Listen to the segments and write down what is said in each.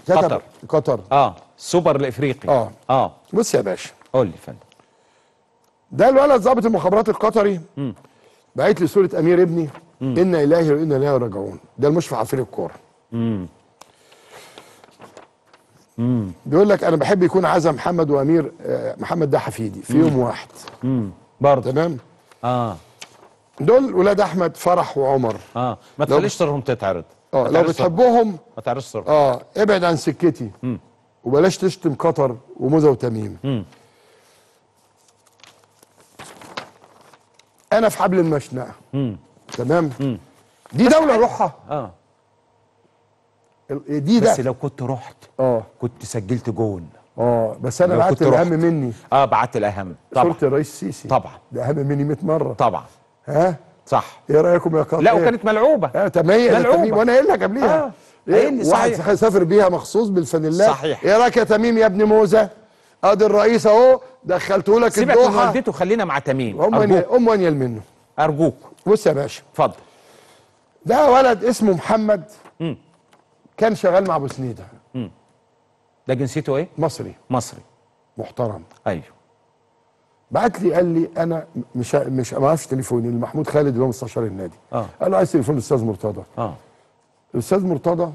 كتب قطر. قطر اه السوبر الافريقي آه. اه بص يا باشا قول لي يا فندم ده الولد ضابط المخابرات القطري بعت لي صوره امير ابني انا الهي وانا اليه راجعون ده المشرف على فريق الكوره بيقول لك انا بحب يكون عزا محمد وامير آه، محمد ده حفيدي في يوم واحد برضه تمام اه دول ولاد احمد فرح وعمر اه ما لو- تخليش صورهم تتعرض اه ما لو تعرضش صورهم. بتحبهم ما تعرضش صورهم اه ابعد عن سكتي وبلاش تشتم قطر وموزه وتميم انا في حبل المشنقه تمام دي دوله روحها اه ال- دي بس ده لو كنت رحت اه كنت سجلت جون اه بس انا لو بعت كنت الاهم رحت. مني اه بعت الاهم طبعا صوره الرئيس السيسي طبعا. ده اهم مني 100 مره طبعا ها صح ايه رايكم يا قطر لا إيه؟ وكانت ملعوبه اه تميز ملعوبة. تميم وانا قايل لك قبليها آه. إيه؟ قايل لي واحد صحيح. سافر بيها مخصوص بالفانيلات صحيح. ايه رايك يا تميم يا ابن موزه ادي الرئيس اهو دخلته لك سيبك من الدوحه والدته خلينا مع تميم ام ارجوك ام وانيل منه ارجوك بص يا باشا اتفضل ده ولد اسمه محمد مم. كان شغال مع ابو سنيده ده جنسيته ايه مصري مصري محترم ايوه بعت لي قال لي انا مش مش ما اعرفش تليفوني لمحمود خالد اللي هو مستشار النادي آه. قال له عايز تليفون الاستاذ مرتضى اه الاستاذ مرتضى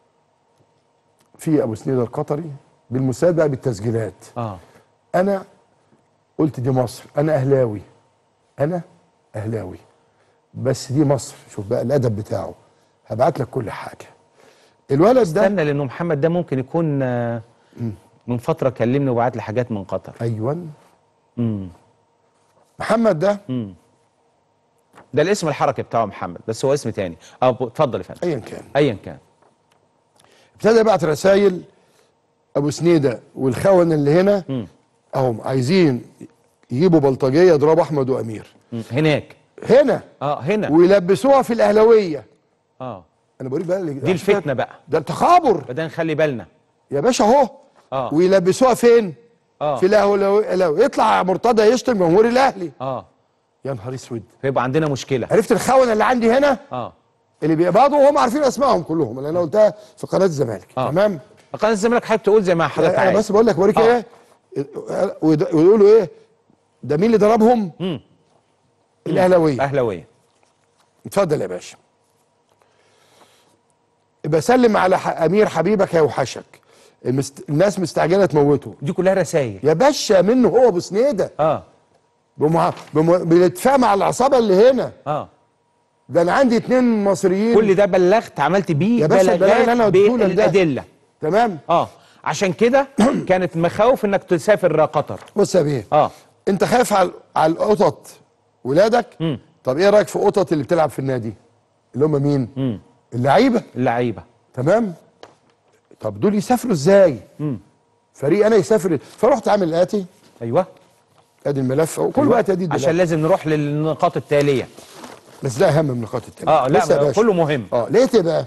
في ابو سنيده القطري بالمساعد بقى بالتسجيلات اه انا قلت دي مصر انا اهلاوي انا اهلاوي بس دي مصر شوف بقى الادب بتاعه هبعت لك كل حاجه الولد ده استنى لانه محمد ده ممكن يكون آه، من فتره كلمني وبعت لي حاجات من قطر ايوه امم محمد ده ده الاسم الحركي بتاعه محمد بس هو اسم تاني اه ب- اتفضل يا فندم ايا كان ايا كان ابتدى يبعت رسائل ابو سنيده والخونه اللي هنا اهم عايزين يجيبوا بلطجيه يضربوا احمد وامير مم. هناك هنا اه هنا ويلبسوها في الاهلاويه اه انا بوريك بقى اللي- دي الفتنه بقى ده التخابر بدنا نخلي بالنا يا باشا اهو اه ويلبسوها فين اه في الاهلاويه يطلع مرتضى يشتم جمهور الاهلي اه يا نهار اسود فيبقى عندنا مشكله عرفت الخونه اللي عندي هنا اه اللي بيقبضوا وهم عارفين اسمائهم كلهم اللي انا قلتها في قناه الزمالك آه. تمام قناه الزمالك حابب تقول زي ما حضرتك انا عايز بس بقول لك بوريك آه. ايه ويد- ويقولوا ايه ده مين اللي ضربهم مم. الاهلاويه اهلاويه اتفضل يا باشا بسلم على ح- امير حبيبك هيوحشك المست... الناس مستعجله تموته دي كلها رسائل يا باشا منه هو ابو سنيده اه بمع... بم... بالاتفاق مع العصابه اللي هنا اه ده انا عندي اتنين مصريين كل ده بلغت عملت بيه يا باشا البلاغ اللي أنا بلغات قلته لك ده. بالادله تمام اه عشان كده كانت مخاوف انك تسافر قطر بص يا بيه اه انت خايف على على القطط ولادك مم. طب ايه رايك في قطط اللي بتلعب في النادي اللي هم مين مم. اللعيبه اللعيبه تمام طب دول يسافروا ازاي مم. فريق انا يسافر فرحت عامل الاتي ايوه ادي الملف وكل وقت ادي عشان الدولاب. لازم نروح للنقاط التاليه بس ده اهم من نقاط التانية اه بص يا لا باشا. كله مهم اه لقيت ايه بقى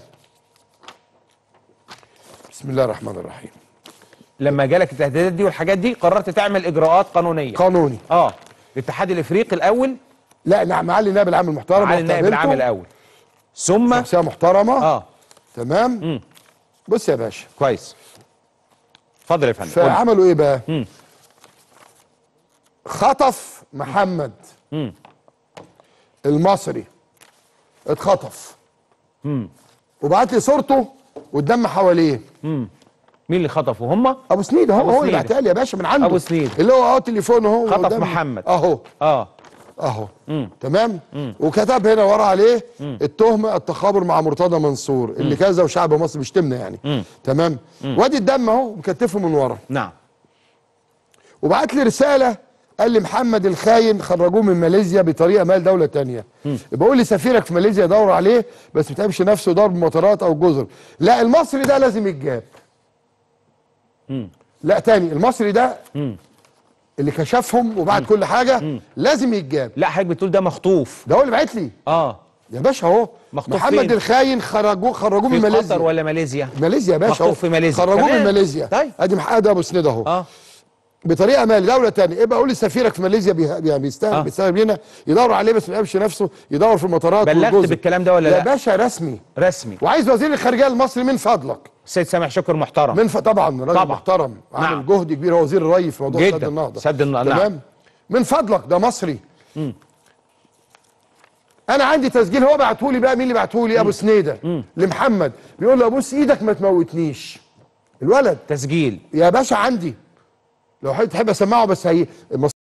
بسم الله الرحمن الرحيم لما جالك التهديدات دي والحاجات دي قررت تعمل اجراءات قانونيه قانوني اه الاتحاد الافريقي الاول لا نعم معالي النائب العام المحترم على النائب العام الاول ثم شخصيه محترمه اه تمام مم. بص يا باشا كويس اتفضل يا فندم قول. فعملوا ايه بقى مم. خطف محمد مم. المصري اتخطف مم. وبعت لي صورته والدم حواليه مم. مين اللي خطفه هم ابو سنيد اهو أبو هو اللي سنيد. بعتها لي يا باشا من عنده أبو سنيد. اللي هو اهو تليفون اهو خطف قدامي. محمد. اهو اه اهو مم. تمام وكتب هنا ورا عليه التهمه التخابر مع مرتضى منصور اللي كذا وشعب مصر بيشتمنا يعني مم. تمام وادي الدم اهو مكتفه من ورا نعم وبعت لي رساله قال لي محمد الخاين خرجوه من ماليزيا بطريقه مال دوله تانية بقول لي سفيرك في ماليزيا دور عليه بس ما تعملش نفسه ضرب مطارات او جزر لا المصري ده لازم يتجاب مم. لا تاني المصري ده مم. اللي كشفهم وبعد كل حاجه لازم يتجاب لا حضرتك بتقول ده مخطوف ده هو اللي بعت لي اه يا باشا اهو مخطوف محمد فين؟ الخاين خرجوه خرجوه من في ماليزيا قطر ولا ماليزيا ماليزيا يا باشا مخطوف أهو. في ماليزيا. خرجوه من تمام. ماليزيا طيب. ادي محمد ابو سنيد اهو اه بطريقه مال دوله تانية ابقى قول لي سفيرك في ماليزيا بيه- يعني بيستاهل آه. بيستاهل بينا يدور عليه بس ما يقابلش نفسه يدور في المطارات بلغت والجزر. بالكلام ده ولا يا لا؟ باشا رسمي رسمي وعايز وزير الخارجيه المصري من فضلك السيد سامح شكر محترم من ف... طبعا راجل طبعا. محترم عامل نعم. جهد كبير هو وزير الري في موضوع جداً. سد النهضه سد النهضة، تمام نعم. من فضلك ده مصري انا عندي تسجيل هو بعته لي بقى مين اللي بعته لي ابو سنيده لمحمد بيقول له ابوس ايدك ما تموتنيش الولد تسجيل يا باشا عندي لو حد تحب اسمعه بس هي